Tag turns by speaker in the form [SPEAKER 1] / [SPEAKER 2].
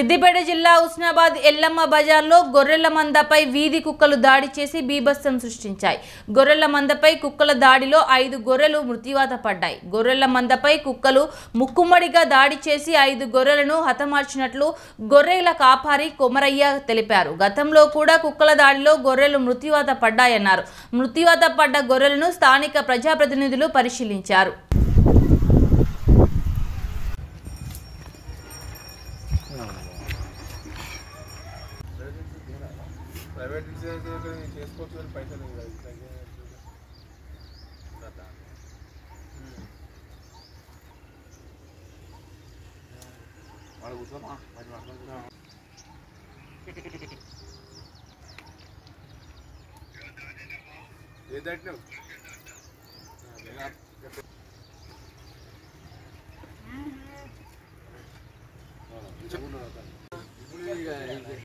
[SPEAKER 1] సిద్దిపేట జిల్లా ఉస్నాబాద్ ఎల్లమ్మ బజార్లో గొర్రెల మందపై వీధి కుక్కలు దాడి చేసి బీభత్సం సృష్టించాయి గొర్రెల మందపై కుక్కల దాడిలో ఐదు గొర్రెలు మృత్యువాత పడ్డాయి గొర్రెల మందపై కుక్కలు ముక్కుమ్మడిగా దాడి చేసి ఐదు గొర్రెలను హతమార్చినట్లు గొర్రెల కాపారి కొమరయ్య తెలిపారు గతంలో కూడా కుక్కల దాడిలో గొర్రెలు మృత్యువాత పడ్డాయన్నారు మృత్యువాత పడ్డ గొర్రెలను స్థానిక ప్రజాప్రతినిధులు పరిశీలించారు
[SPEAKER 2] ప్రైవేట్ ఇన్సూరెన్స్ దగ్గర నేను చేసుకోవచ్చు కానీ పైసలు ఇవ్వాలి. ఇట్లా అయితే కదా. వాడు కూర్చోమా మరి మాట్లాడుతున్నా ఏ దాటినావు ఇప్పుడు ఇక